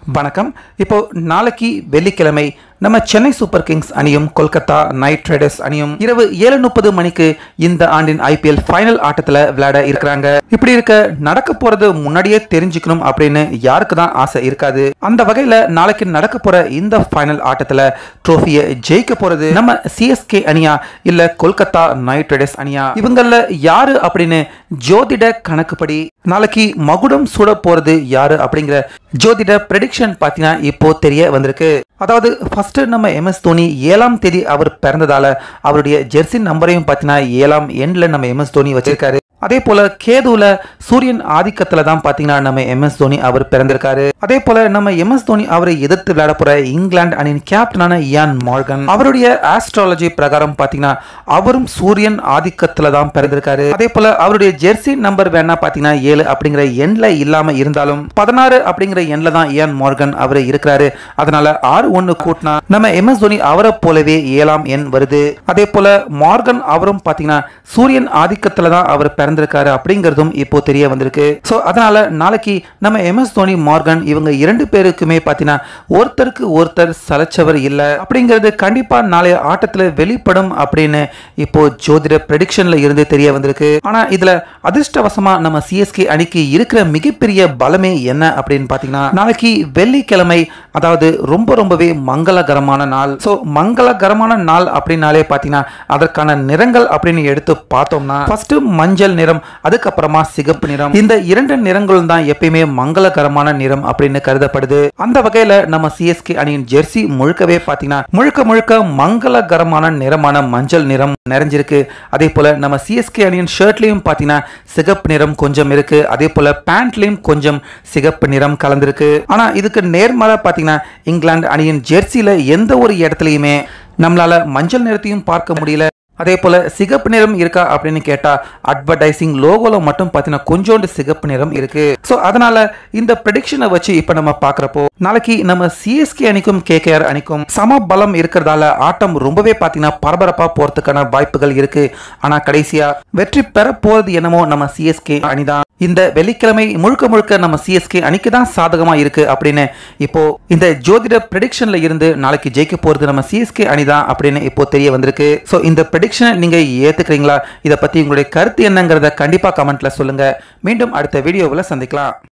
வணக்கம் இப்போ நாளைக்கு வெள்ளிக்கிழமை நம்ம சென்னை சூப்பர் கிங்ஸ் அணியும் கொல்கத்தா நைட் ரைடர்ஸ் அணியும் இரவு ஏழு முப்பது மணிக்கு இந்த ஆண்டின் ஐபிஎல் ஃபைனல் ஆட்டத்துல விளையாட இருக்கிறாங்க இப்படி இருக்க நடக்க போறது முன்னாடியே தெரிஞ்சுக்கணும் அப்படின்னு யாருக்கு தான் ஆசை இருக்காது அந்த வகையில நாளைக்கு நடக்க போற இந்த ஃபைனல் ஆட்டத்துல ட்ரோஃபியை ஜெயிக்க போறது நம்ம சிஎஸ்கே அணியா இல்ல கொல்கத்தா நைட் ரைடர்ஸ் அணியா இவங்கள யாரு அப்படின்னு ஜோதிட கணக்குப்படி நாளைக்கு மகுடம் சூட போறது யாரு அப்படிங்கிற ஜோதிட ப்ரெடிக்ஷன் பார்த்தீங்கன்னா இப்போ தெரிய வந்திருக்கு அதாவது ஃபர்ஸ்ட் நம்ம எம்எஸ் தோனி ஏழாம் தேதி அவர் பிறந்ததால அவருடைய ஜெர்சி நம்பரையும் பார்த்தீங்கன்னா ஏழாம் எண்ட்ல நம்ம எம்எஸ் தோனி வச்சிருக்காரு அதே போல கேதுல சூரியன் ஆதிக்கத்துல தான் பாத்தீங்கன்னா நம்ம எம்எஸ் தோனி அவர் பிறந்திருக்காரு அதே போல நம்ம எம்எஸ் தோனி அவரை எதிர்த்து விளையாட போற இங்கிலாந்து அணியின் கேப்டனான இயான் மார்கன் அவருடைய ஆஸ்ட்ராலஜி பிரகாரம் பாத்தீங்கன்னா அவரும் சூரியன் ஆதிக்கத்துல தான் பிறந்திருக்காரு அதே போல அவருடைய ஜெர்சி நம்பர் வேணா பாத்தீங்கன்னா ஏழு அப்படிங்கிற எண்ல இல்லாம இருந்தாலும் பதினாறு அப்படிங்கிற எண்ல தான் இயான் மார்கன் அவர் இருக்கிறாரு அதனால ஆறு ஒன்னு கூட்டினா நம்ம எம்எஸ் தோனி அவரை போலவே ஏழாம் எண் வருது அதே போல மார்கன் அவரும் பாத்தீங்கன்னா சூரியன் ஆதிக்கத்துல தான் அவர் பிறந்திருக்காரு அப்படிங்கிறதும் இப்போ தெரிய வந்திருக்கு ஸோ அதனால நாளைக்கு நம்ம எம்எஸ் தோனி மார்கன் இவங்க இரண்டு பேருக்குமே பார்த்தீங்கன்னா ஒருத்தருக்கு ஒருத்தர் சலைச்சவர் இல்லை அப்படிங்கிறது கண்டிப்பா நாளைய ஆட்டத்தில் வெளிப்படும் அப்படின்னு இப்போ ஜோதிட ப்ரெடிக்ஷன்ல இருந்து தெரிய வந்திருக்கு ஆனா இதுல அதிர்ஷ்டவசமா நம்ம சிஎஸ்கே அணிக்கு இருக்கிற மிகப்பெரிய பலமே என்ன அப்படின்னு பார்த்தீங்கன்னா நாளைக்கு வெள்ளிக்கிழமை அதாவது ரொம்ப ரொம்பவே மங்களகரமான நாள் ஸோ மங்களகரமான நாள் அப்படின்னாலே பார்த்தீங்கன்னா அதற்கான நிறங்கள் அப்படின்னு எடுத்து பார்த்தோம்னா ஃபர்ஸ்ட் மஞ்சள் நிறம் அதுக்கப்புறமா சிகப்பு நிறம் இந்த இரண்டு நிறங்களும் தான் எப்பயுமே மங்களகரமான நிறம் அப்படின்னு கருதப்படுது அந்த வகையில நம்ம சிஎஸ்கே அணியின் ஜெர்சி முழுக்கவே பாத்தீங்கன்னா முழுக்க முழுக்க மங்களகரமான நிறமான மஞ்சள் நிறம் நிறைஞ்சிருக்கு அதே போல நம்ம சிஎஸ்கே அணியின் ஷர்ட்லயும் பாத்தீங்கன்னா சிகப்பு நிறம் கொஞ்சம் இருக்கு அதே போல பேண்ட்லயும் கொஞ்சம் சிகப்பு நிறம் கலந்திருக்கு ஆனா இதுக்கு நேர்மாறா பாத்தீங்கன்னா இங்கிலாந்து அணியின் ஜெர்சியில எந்த ஒரு இடத்துலயுமே நம்மளால மஞ்சள் நிறத்தையும் பார்க்க முடியல அதே போல சிகப்பு நிறம் இருக்கா அப்படின்னு கேட்டா அட்வர்டைசிங் லோகோல மட்டும் பார்த்தீங்கன்னா கொஞ்சோண்டு சிகப்பு நிறம் இருக்கு ஸோ அதனால இந்த ப்ரெடிக்ஷனை வச்சு இப்போ நம்ம பார்க்குறப்போ நாளைக்கு நம்ம சிஎஸ்கே அணிக்கும் கேகேஆர் அணிக்கும் சம பலம் இருக்கிறதால ஆட்டம் ரொம்பவே பார்த்தீங்கன்னா பரபரப்பாக போறதுக்கான வாய்ப்புகள் இருக்கு ஆனா கடைசியா வெற்றி பெற போறது என்னமோ நம்ம சிஎஸ்கே அணிதான் இந்த வெள்ளிக்கிழமை முழுக்க முழுக்க நம்ம சிஎஸ்கே அணிக்கு தான் சாதகமா இருக்கு அப்படின்னு இப்போ இந்த ஜோதிட ப்ரெடிக்ஷன்ல இருந்து நாளைக்கு ஜெயிக்க போறது நம்ம சிஎஸ்கே அணிதான் அப்படின்னு இப்போ தெரிய வந்திருக்கு ஸோ இந்த ப்ரெடிக்ஷனை நீங்க ஏத்துக்கிறீங்களா இதை பத்தி உங்களுடைய கருத்து என்னங்கிறத கண்டிப்பா கமெண்ட்ல சொல்லுங்க மீண்டும் அடுத்த வீடியோவில் சந்திக்கலாம்